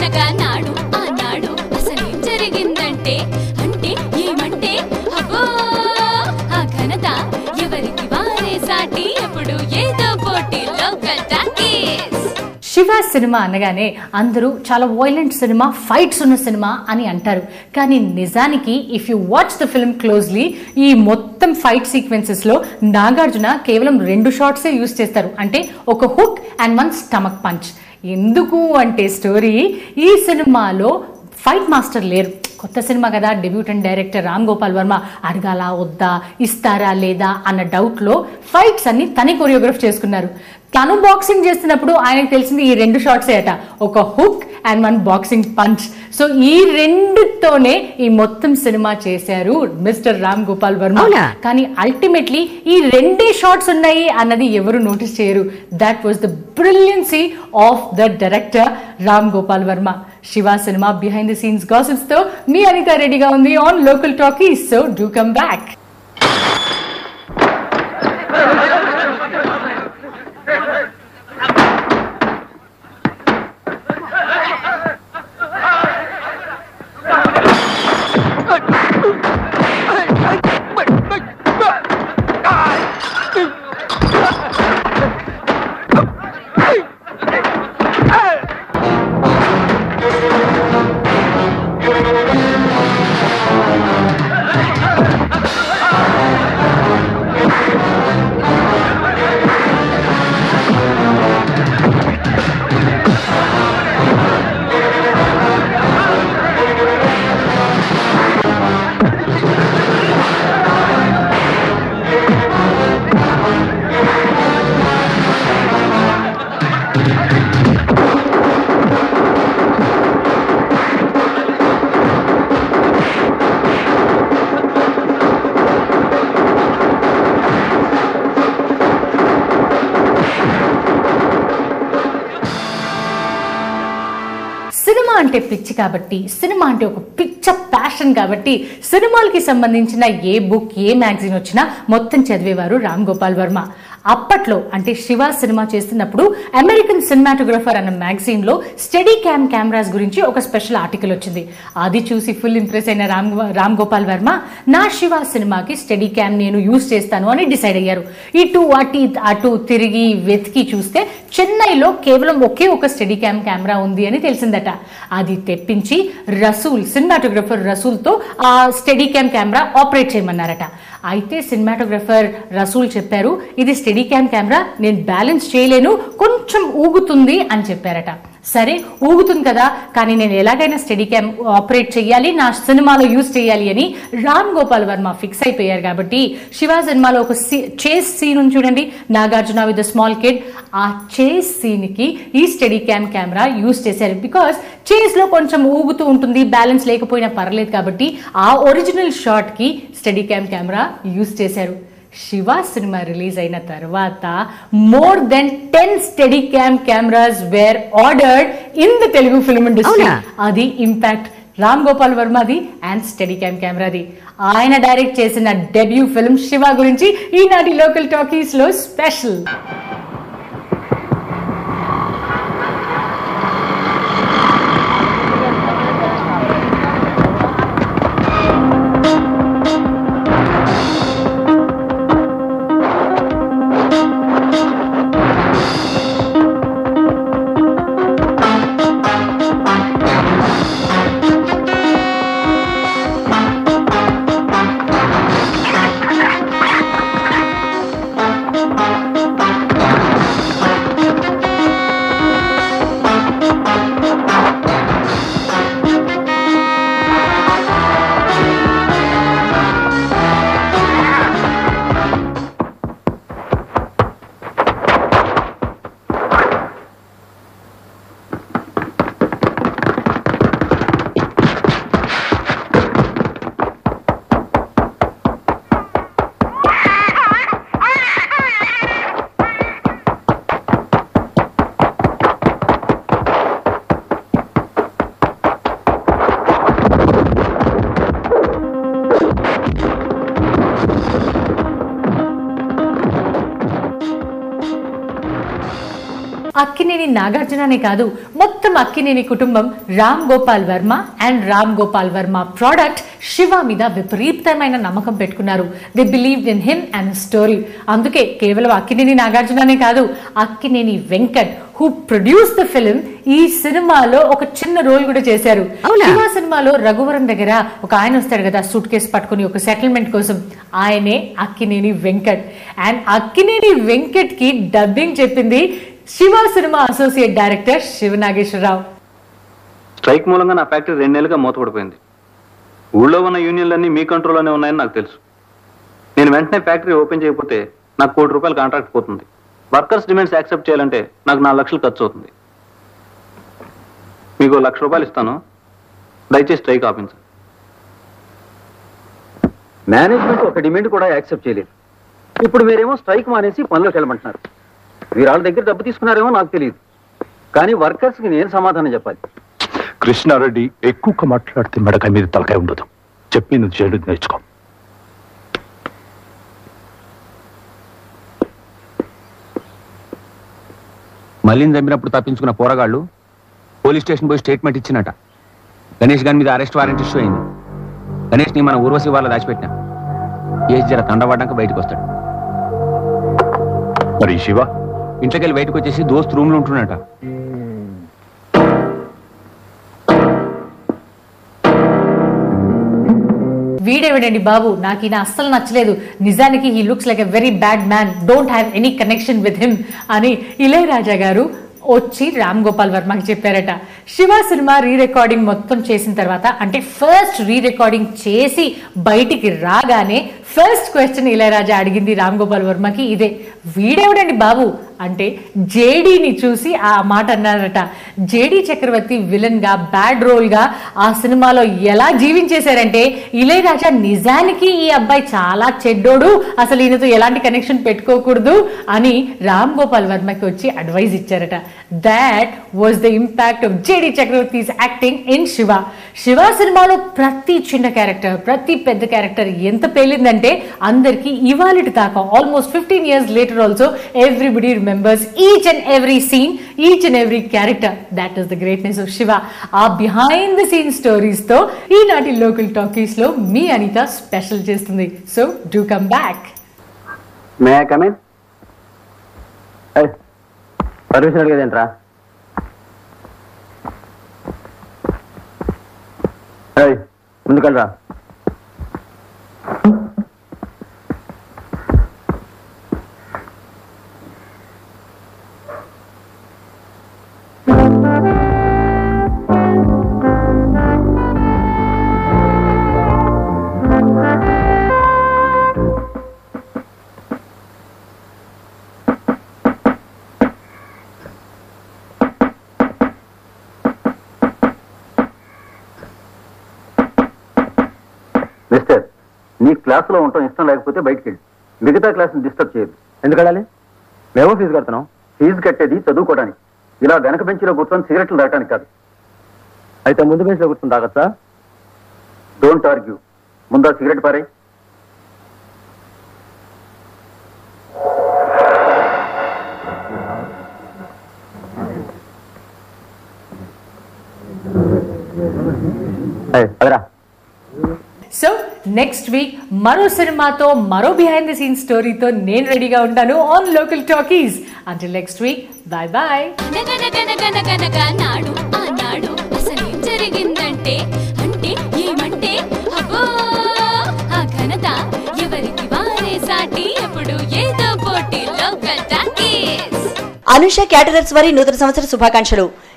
అనగా నాడు ఆనాడు అసలేం జరిగిందంటే అంటే ఏమంటే అబ్బో ఆ ఘనత ఎవరికి వారే సాటి ఎప్పుడు ఏదో పోటీ లోకల్ టాకీస్ శివ సినిమా అనగానే అందరూ చాలా వైలెంట్ సినిమా ఫైట్స్ ఉన్న సినిమా అని అంటారు కానీ నిజానికి if you watch the film closely ఈ మొత్తం ఫైట్ సీక్వెన్సెస్లో నాగార్జున కేవలం రెండు షార్ట్సే యూస్ చేస్తారు అంటే ఒక hook and one stomach punch ఎందుకు అంటే స్టోరీ ఈ సినిమాలో ఫైట్ మాస్టర్ లేరు కొత్త సినిమా కదా డెబ్యూటెంట్ డైరెక్టర్ రామ్ గోపాల్ వర్మ అడగాలా వద్దా ఇస్తారా లేదా అన్న డౌట్లో ఫైట్స్ అన్ని తనే కొరియోగ్రాఫ్ చేసుకున్నారు తను బాక్సింగ్ చేస్తున్నప్పుడు ఆయనకు తెలిసింది ఈ రెండు షార్ట్సే అట ఒక hook and one boxing punch so ఈ రెండుతోనే ఈ మొత్తం సినిమా చేశారు మిస్టర్ రామ్ గోపాల్ వర్మ అవునా? కానీ అల్టిమేట్లీ ఈ రెండే షార్ట్స్ ఉన్నాయి అన్నది ఎవరు నోటీస్ చేయరు that was the brilliancy of the director Ram Gopal Varma Shiva cinema behind the scenes gossips తో మీ అనిత రెడీగా ఉంది on local talkies so do come back cinema అంటే పిచ్చి కాబట్టి సినిమా అంటే ఒక పిచ్చ ప్యాషన్ కాబట్టి సినిమాలకి సంబంధించిన ఏ బుక్ ఏ మ్యాగజైన్ వచ్చినా మొత్తం చదివేవారు రామ్ గోపాల్ వర్మ అప్పట్లో అంటే శివ సినిమా చేస్తున్నప్పుడు అమెరికన్ సినిమాటోగ్రఫర్ అన్న మ్యాగజైన్ లో స్టడీ క్యామ్ కెమెరాస్ గురించి ఒక స్పెషల్ ఆర్టికల్ వచ్చింది అది చూసి ఫుల్ ఇంప్రెస్ అయిన రామ్ రామ్ గోపాల్ వర్మ నా శివ సినిమాకి స్టడీ క్యామ్ నేను యూజ్ చేస్తాను అని డిసైడ్ అయ్యారు ఇటు అటు అటు తిరిగి వెతికి చూస్తే చెన్నైలో కేవలం ఒకే ఒక స్టడీ క్యామ్ కెమెరా ఉంది అని తెలిసిందట అది తెప్పించి రసూల్ సినిమాటోగ్రఫర్ రసూల్తో ఆ స్టడీ క్యామ్ కెమెరా ఆపరేట్ చేయమన్నారట అయితే సినిమాటోగ్రఫర్ రసూల్ చెప్పారు ఇది స్టడీ క్యామ్ కెమెరా నేను బ్యాలెన్స్ చేయలేను కొంచెం ఊగుతుంది అని చెప్పారట సరే ఊగుతుంది కదా కానీ నేను ఎలాగైనా స్టడీ క్యామ్ ఆపరేట్ చేయాలి నా సినిమాలో యూజ్ చేయాలి అని రామ్ గోపాల్ వర్మ ఫిక్స్ అయిపోయారు కాబట్టి శివ సినిమాలో ఒక చేస్ సీన్ ఉంది చూడండి నాగార్జున విత్ స్మాల్ కిడ్ ఆ చేస్ సీన్ కి ఈ స్టడీ క్యామ్ కెమెరా యూజ్ చేశారు బికాస్ చేస్ లో కొంచెం ఊగుతూ ఉంటుంది బ్యాలెన్స్ లేకపోయినా పర్లేదు కాబట్టి ఆ ఒరిజినల్ షాట్ కి స్టడీ క్యామ్ కెమెరా యూజ్ చేశారు శివ సినిమా రిలీజ్ అయిన తర్వాత more than ten steady cam cameras were ordered in the Telugu film industry అవునా? అది ఇంపాక్ట్ రామ్ గోపాల్ వర్మది అండ్ స్టడీ క్యామ్ కెమెరాది ఆయన డైరెక్ట్ చేసిన డెబ్యూ ఫిల్మ్ శివ గురించి ఈనాటి లోకల్ టాకీస్ లో స్పెషల్ అక్కినేని నాగార్జుననే కాదు మొత్తం అక్కినేని కుటుంబం రామ్ గోపాల్ వర్మ అండ్ రామ్ గోపాల్ వర్మ ప్రోడక్ట్ శివ మీద విపరీతమైన నమ్మకం పెట్టుకున్నారు they believe in him and story అందుకే కేవలం అక్కినేని నాగార్జుననే కాదు Akkineni Venkat who produce the film ఈ సినిమాలో ఒక చిన్న రోల్ కూడా చేశారు అవునా? శివ సినిమాలో రఘువరం దగ్గర ఒక ఆయన వస్తాడు కదా సూట్ కేసు పట్టుకుని ఒక సెటిల్మెంట్ కోసం ఆయనే అక్కినేని వెంకట్ అండ్ అక్కినేని వెంకట్ కి డబ్బింగ్ చెప్పింది Shiva cinema associate director Siva Nageswara Rao strike మూలంగా నా ఫ్యాక్టరీ రెండు నెలలుగా మూతపడిపోయింది ఊళ్ళో ఉన్న యూనియన్లన్నీ మీ కంట్రోల్లోనే ఉన్నాయని నాకు తెలుసు నేను వెంటనే ఫ్యాక్టరీ ఓపెన్ చేయకపోతే నాకు కోటి రూపాయలు కాంట్రాక్ట్ పోతుంది వర్కర్స్ డిమాండ్స్ యాక్సెప్ట్ చేయాలంటే నాకు నాలుగు లక్షలు ఖర్చు అవుతుంది మీకు ఓ లక్ష రూపాయలు ఇస్తాను దయచేసి స్ట్రైక్ ఆపించండి మేనేజ్మెంట్ ఒక డిమాండ్ కూడా యాక్సెప్ట్ చేయలేదు ఇప్పుడు మీరేమో స్ట్రైక్ మానేసి పనిలోకి వెళ్ళమంటున్నారు మీరు వాళ్ళ దగ్గర డబ్బు తీసుకున్నారేమో నాకు తెలియదు కానీ వర్కర్స్కి నేను సమాధానం చెప్పాలి కృష్ణారెడ్డి ఎక్కువ మాట్లాడితే మెడకాయ మీద తలకాయ ఉండదు చెప్పింది చేయడం నేర్చుకో మళ్ళీని చంపినప్పుడు తప్పించుకున్న పోరగాళ్ళు పోలీస్ స్టేషన్ పోయి స్టేట్మెంట్ ఇచ్చినట గణేష్ గారి మీద అరెస్ట్ వారెంట్ ఇష్యూ అయింది గణేష్ ని మన ఊర్వశి వాళ్ళ దాచిపెట్టినా కేసు జర తండబడ్డాక బయటకు వస్తాడు మరి శివ ఇంట్లోకి వెళ్ళి బయటకు వచ్చేసి దోస్త్ రూమ్ లో ఉంటున్నట వీడేవిడండి బాబు నాకు ఈయన అస్సలు నచ్చలేదు నిజానికి he looks like a very bad man don't have any connection with him అని ఇళయరాజా గారు వచ్చి రామ్ గోపాల్ వర్మకి చెప్పారట శివ సినిమా రీ రికార్డింగ్ మొత్తం చేసిన తర్వాత అంటే ఫస్ట్ రీ రికార్డింగ్ చేసి బయటికి రాగానే ఫస్ట్ క్వశ్చన్ ఇళయరాజా అడిగింది రామ్ గోపాల్ వర్మకి ఇదే వీడెవడండి బాబు అంటే జేడీని చూసి ఆ మాట అన్నారట జేడీ చక్రవర్తి విలన్ గా బ్యాడ్ రోల్ గా ఆ సినిమాలో ఎలా జీవించేశారంటే ఇళయరాజా నిజానికి ఈ అబ్బాయి చాలా చెడ్డోడు అసలు ఈయనతో ఎలాంటి కనెక్షన్ పెట్టుకోకూడదు అని రామ్ గోపాల్ వర్మకి వచ్చి అడ్వైజ్ ఇచ్చారట that was the impact of JD Chakravarthy's acting in Shiva Shiva సినిమాలో ప్రతి చిన్న క్యారెక్టర్ ప్రతి పెద్ద క్యారెక్టర్ ఎంత పేలిందంటే అందరికి ఇవాళటి దాకా almost fifteen years later also everybody remembers each and every scene each and every character that is the greatness of Shiva ఆ బిహైండ్ ద సీన్ స్టోరీస్ తో ఈనాటి లోకల్ టాకీస్ లో మీ అనిత స్పెషల్ చేస్తుంది so do come back may come in permission అడిగేదేంట్రా ఏయ్, ముందుకెళ్ళరా mister నీ క్లాసులో ఉండటం ఇష్టం లేకపోతే బయటికి వెళ్ళి మిగతా క్లాస్ని డిస్టర్బ్ చేయదు ఎందుకు వెళ్ళాలి మేము ఫీజు కడుతున్నాం ఫీజు కట్టేది చదువుకోవడానికి ఇలా వెనక బెంచ్లో కూర్చొని సిగరెట్లు తాగడానికి కాదు అయితే ముందు బెంచ్లో కూర్చొని తాగచ్చా డోంట్ ఆర్గ్యూ ముందా సిగరెట్ పారే అదరా సో నెక్స్ట్ వీక్ మరో సినిమాతో మరో బిహైండ్ ది సీన్ స్టోరీతో నేను రెడీగా ఉంటాను on local talkies until next week bye bye అనగనగనగనగనగా నాడు ఆనాడు అసలేం జరిగిందంటే అంటే ఏమంటే అబ్బో ఆ ఘనత ఎవరికి వారే సాటి ఎప్పుడు ఏదో పోటీ లోకల్ టాకీస్ అనుష క్యాటరర్స్ వారి నూతన సంవత్సర శుభాకాంక్షలు